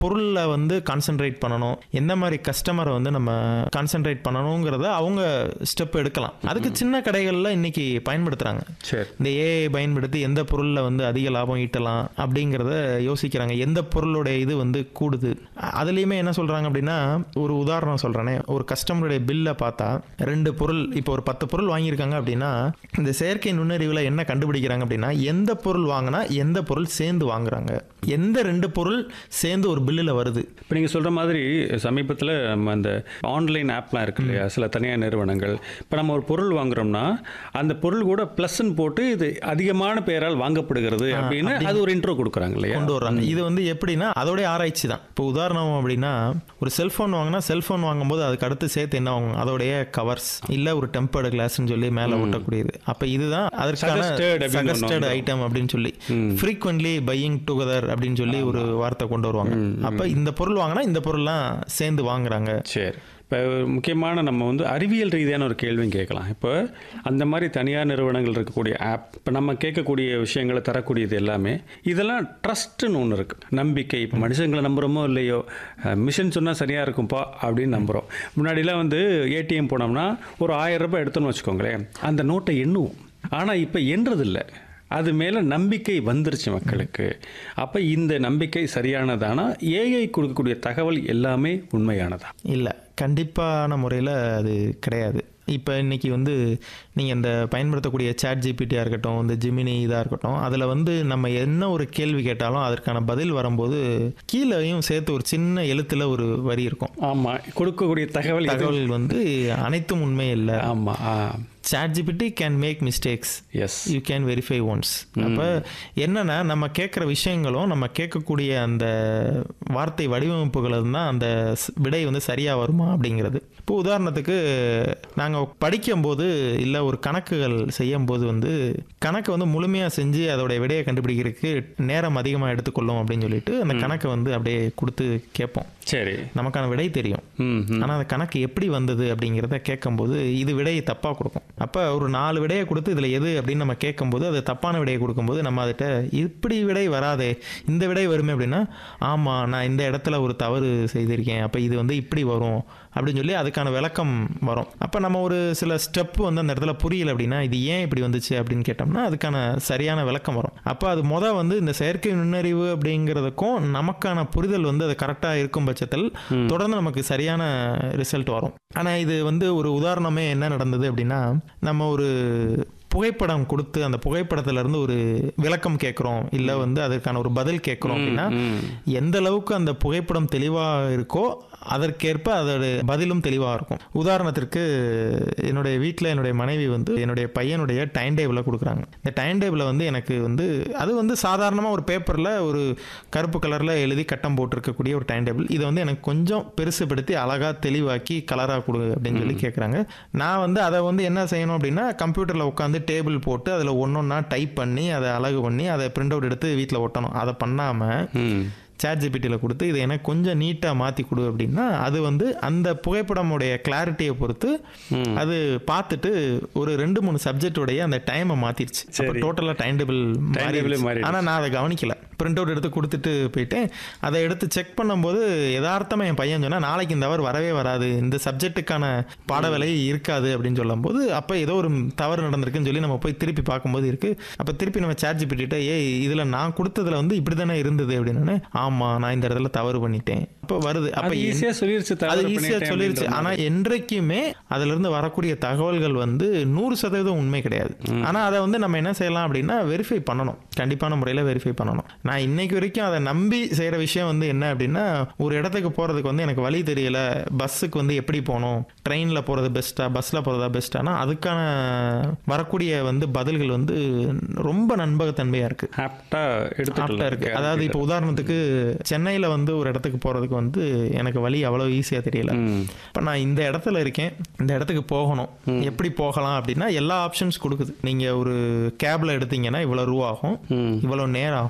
பொருளில் வந்து கான்சென்ட்ரேட் பண்ணணும் எந்த மாதிரி கஸ்டமரை வந்து நம்ம கான்சென்ட்ரேட் பண்ணணுங்கிறத அவங்க ஸ்டெப் எடுக்கலாம் அதுக்கு சின்ன கடைகளில் இன்னைக்கு பயன்படுத்துகிறாங்க சரி இந்த ஏஐ பயன்படுத்தி எந்த பொருளில் வந்து அதிக லாபம் ஈட்டலாம் அப்படிங்கிறத யோசிக்கிறாங்க எந்த பொருளுடைய இது வந்து கூடுது அ- அதுலேயுமே என்ன சொல்கிறாங்க அப்படின்னா ஒரு உதாரணம் சொல்கிறேனே ஒரு கஸ்டமருடைய பில்லை பார்த்தா ரெண்டு பொருள் இப்போ ஒரு பத்து பொருள் வாங்கியிருக்காங்க அப்படின்னா இந்த செயற்கை நுண்ணறிவில் என்ன கண்டுபிடிக்கிறாங்க அப்படின்னா எந்த பொருள் வாங்கினா எந்த பொருள் சேர்ந்து வாங்குறாங்க எந்த ரெண்டு பொருள் சேர்ந்து ஒரு பில்லில் வருது இப்போ நீங்கள் சொல்கிற மாதிரி சமீபத்தில் நம்ம அந்த ஆன்லைன் ஆப்லாம் இருக்கு இல்லையா சில தனியார் நிறுவனங்கள் இப்போ நம்ம ஒரு பொருள் வாங்குறோம்னா அந்த பொருள் கூட ப்ளஸ்ன்னு போட்டு இது அதிகமான பேரால் வாங்கப்படுகிறது அப்படின்னு அது ஒரு இன்ட்ரோ கொடுக்குறாங்க இல்லையா கொண்டு வர்றாங்க இது வந்து எப்படின்னா அதோடைய ஆராய்ச்சி தான் இப்போ உதாரணம் அப்படின்னா ஒரு செல்ஃபோன் வாங்கினா செல்ஃபோன் வாங்கும்போது அதுக்கு அடுத்து சேர்த்து என்ன வாங்குவோம் அதோடைய கவர்ஸ் இல்ல ஒரு டெம்பர்டு கிளாஸ்னு சொல்லி மேல ஒட்டக்கூடியது அப்ப இதுதான் அதற்கான Suggested அப்படின்னு ஒண்ணு சகஸ்டட் ஐட்டம் அப்படின்னு சொல்லி ஃப்ரீக்வெண்ட்லி பையிங் டுகெதர் அப்படின்னு சொல்லி ஒரு வார்த்தை கொண்டு வருவாங்க அப்ப இந்த பொருள் வாங்கினா இந்த பொருள்லாம் சேர்ந்து வாங்குறாங்க சரி இப்போ முக்கியமான நம்ம வந்து அறிவியல் ரீதியான ஒரு கேள்வியும் கேட்கலாம் இப்போ அந்த மாதிரி தனியார் நிறுவனங்கள் இருக்கக்கூடிய ஆப் இப்போ நம்ம கேட்கக்கூடிய விஷயங்களை தரக்கூடியது எல்லாமே இதெல்லாம் ட்ரஸ்ட்டுன்னு ஒன்று இருக்குது நம்பிக்கை இப்போ மனுஷங்களை நம்புகிறோமோ இல்லையோ மிஷின் சொன்னால் சரியாக இருக்கும்ப்பா அப்படின்னு நம்புகிறோம் முன்னாடிலாம் வந்து ஏடிஎம் போனோம்னா ஒரு ஆயிரம் ரூபாய் எடுத்தோம்னு வச்சுக்கோங்களேன் அந்த நோட்டை எண்ணுவோம் ஆனால் இப்போ எண்றதில்லை அது மேலே நம்பிக்கை வந்துருச்சு மக்களுக்கு அப்போ இந்த நம்பிக்கை சரியானதானா ஏஐ கொடுக்கக்கூடிய தகவல் எல்லாமே உண்மையானதா இல்லை கண்டிப்பான முறையில் அது கிடையாது இப்போ இன்னைக்கு வந்து நீங்கள் இந்த பயன்படுத்தக்கூடிய சேட் ஜிபிடியாக இருக்கட்டும் இந்த ஜிமினி இதாக இருக்கட்டும் அதில் வந்து நம்ம என்ன ஒரு கேள்வி கேட்டாலும் அதற்கான பதில் வரும்போது கீழேயும் சேர்த்து ஒரு சின்ன எழுத்துல ஒரு வரி இருக்கும் ஆமாம் கொடுக்கக்கூடிய தகவல் எது- தகவல் வந்து அனைத்தும் உண்மை இல்லை ஆமா ஆ ChatGPT can make mistakes yes you can verify once அப்போ என்னன்னா நம்ம கேட்குற விஷயங்களும் நம்ம கேட்கக்கூடிய அந்த வார்த்தை வடிவமைப்புகளும் தான் அந்த ஸ்- விடை வந்து சரியாக வருமா அப்படிங்கிறது இப்போ உதாரணத்துக்கு நாங்கள் படிக்கும்போது இல்லை ஒரு கணக்குகள் செய்யும்போது வந்து கணக்கு வந்து முழுமையாக செஞ்சு அதோடைய விடையை கண்டுபிடிக்கிறதுக்கு நேரம் அதிகமாக எடுத்துக்கொள்ளும் அப்படின்னு சொல்லிட்டு அந்த கணக்கை வந்து அப்படியே கொடுத்து கேட்போம் சரி நமக்கான விடை தெரியும் ம் ம். ஆனால் அந்த கணக்கு எப்படி வந்தது அப்படிங்கிறத கேட்கும்போது இது விடையை தப்பாக கொடுக்கும் அப்போ ஒரு நாலு விடையை கொடுத்து இதில் எது அப்படின்னு நம்ம கேட்கும்போது அது தப்பான விடையை கொடுக்கும்போது நம்ம அதுகிட்ட இப்படி விடை வராதே இந்த விடை வருமே அப்படின்னா ஆமாம் நான் இந்த இடத்துல ஒரு தவறு செய்திருக்கேன் அப்போ இது வந்து இப்படி வரும் அப்படின்னு சொல்லி அதுக்கான விளக்கம் வரும் அப்போ நம்ம ஒரு சில ஸ்டெப் வந்து அந்த இடத்துல புரியல அப்படின்னா இது ஏன் இப்படி வந்துச்சு அப்படின்னு கேட்டோம்னா அதுக்கான சரியான விளக்கம் வரும் அப்போ அது முத வந்து இந்த செயற்கை நுண்ணறிவு அப்படிங்கிறதுக்கும் நமக்கான புரிதல் வந்து அது கரெக்டாக இருக்கும் பட்சத்தில் தொடர்ந்து நமக்கு சரியான ரிசல்ட் வரும் ஆனால் இது வந்து ஒரு உதாரணமே என்ன நடந்தது அப்படின்னா நம்ம ஒரு புகைப்படம் கொடுத்து அந்த புகைப்படத்துல இருந்து ஒரு விளக்கம் கேட்குறோம் இல்லை வந்து அதற்கான ஒரு பதில் கேட்குறோம் அப்படின்னா எந்த அளவுக்கு அந்த புகைப்படம் தெளிவாக இருக்கோ அதற்கேற்ப அதோட பதிலும் தெளிவாக இருக்கும் உதாரணத்திற்கு என்னுடைய வீட்டில் என்னுடைய மனைவி வந்து என்னுடைய பையனுடைய டைம் டேபிளை கொடுக்குறாங்க இந்த டைம் டேபிளை வந்து எனக்கு வந்து அது வந்து சாதாரணமாக ஒரு பேப்பரில் ஒரு கருப்பு கலரில் எழுதி கட்டம் போட்டிருக்கக்கூடிய ஒரு டைம் டேபிள் இதை வந்து எனக்கு கொஞ்சம் பெருசுப்படுத்தி அழகாக தெளிவாக்கி கலராக கொடு அப்படின்னு சொல்லி கேட்குறாங்க நான் வந்து அதை வந்து என்ன செய்யணும் அப்படின்னா கம்ப்யூட்டரில் உட்காந்து டேபிள் போட்டு அதில் ஒன்றொன்னா டைப் பண்ணி அதை அழகு பண்ணி அதை பிரிண்ட் அவுட் எடுத்து வீட்டில் ஒட்டணும் அதை பண்ணாமல் ம் சேட் ஜிபிடியில் கொடுத்து இதை எனக்கு கொஞ்சம் நீட்டாக மாற்றி கொடு அப்படின்னா அது வந்து அந்த புகைப்படமுடைய கிளாரிட்டியை பொறுத்து அது பார்த்துட்டு ஒரு ரெண்டு மூணு சப்ஜெக்டோடைய அந்த டைமை மாற்றிடுச்சு அப்போ சரி. டோட்டலாக டைம் டேபிள் table மாறிடுச்சு. மாறி ஆனால் நான் அதை கவனிக்கல பிரிண்ட் அவுட் எடுத்து கொடுத்துட்டு போயிட்டேன் அதை எடுத்து செக் பண்ணும்போது யதார்த்தமாக என் பையன் சொன்னா நாளைக்கு இந்த அவர் வரவே வராது இந்த சப்ஜெக்ட்டுக்கான பாடவேலை இருக்காது அப்படின்னு சொல்லும்போது அப்போ ஏதோ ஒரு தவறு நடந்திருக்குன்னு சொல்லி நம்ம போய் திருப்பி பார்க்கும்போது இருக்கு அப்போ திருப்பி நம்ம சேட் ஜிபிட்ட ஏய் இதில் நான் கொடுத்ததுல வந்து இப்படி தானே இருந்தது அப்படின்னு ஆமாம் நான் இந்த இடத்துல தவறு பண்ணிட்டேன் அப்போ வருது அப்போ அது ஈஸியாக சொல்லிருச்சு அது தவறு ஈஸியாக பண்ணிட்டேன் சொல்லிருச்சு அப்படின்ற ஆனால் என்றைக்குமே அதுல இருந்து வரக்கூடிய தகவல்கள் வந்து நூறு சதவீதம் உண்மை கிடையாது ஆனால் அதை வந்து நம்ம என்ன செய்யலாம் அப்படின்னா வெரிஃபை பண்ணணும் கண்டிப்பான முறையில் வெரிஃபை பண்ணணும் நான் இன்னைக்கு வரைக்கும் அதை நம்பி செய்கிற விஷயம் வந்து என்ன அப்படின்னா ஒரு இடத்துக்கு போகிறதுக்கு வந்து எனக்கு வழி தெரியல பஸ்ஸுக்கு வந்து எப்படி போகணும் ட்ரெயினில் போகிறது பெஸ்ட்டா பஸ்ஸில் போகிறதா பெஸ்ட்டானா அதுக்கான வரக்கூடிய வந்து பதில்கள் வந்து ரொம்ப நண்பகத்தன்மையாக இருக்குது ஆப்டா ஆப்டா எடுத்துக்கலாம் இருக்கு அதாவது இப்போ உதாரணத்துக்கு சென்னையில வந்து ஒரு இடத்துக்கு போறதுக்கு வந்து எனக்கு வழி அவ்வளவு ஈஸியா தெரியல ம். இப்போ நான் இந்த இடத்துல இருக்கேன் இந்த இடத்துக்கு போகணும் எப்படி போகலாம் அப்படின்னா எல்லா ஆப்ஷன்ஸ் கொடுக்குது நீங்க ஒரு கேப்ல எடுத்தீங்கன்னா இவ்வளவு ரூபா ஆகும் ம். இவ்வளவு நேரம் ஆகும் ட்ரெயின்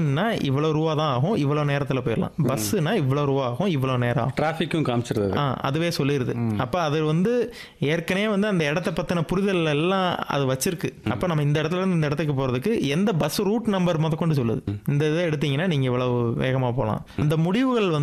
ட்ரெயின்னா இவ்வளோ ரூபா தான் ஆகும் இவ்வளோ நேரத்தில் போயிடலாம் பஸ்ஸுனா இவ்வளோ ரூபா ஆகும் இவ்வளோ நேரம் ஆகும் டிராஃபிக்கும் காமிச்சிருது அது. ஆ அதுவே சொல்லிடுது அப்போ அது வந்து ஏற்கனவே வந்து அந்த இடத்த பற்றின புரிதல் எல்லாம் அது வச்சிருக்கு அப்போ நம்ம இந்த இடத்துல இருந்து இந்த இடத்துக்கு போகிறதுக்கு எந்த பஸ் ரூட் நம்பர் முதற்கொண்டு சொல்லுது இந்த இதை எடுத்தீங்கன்னா நீங்கள் இவ்வளவு வேகமாக போகலாம் இந்த முடிவுகள் வந்து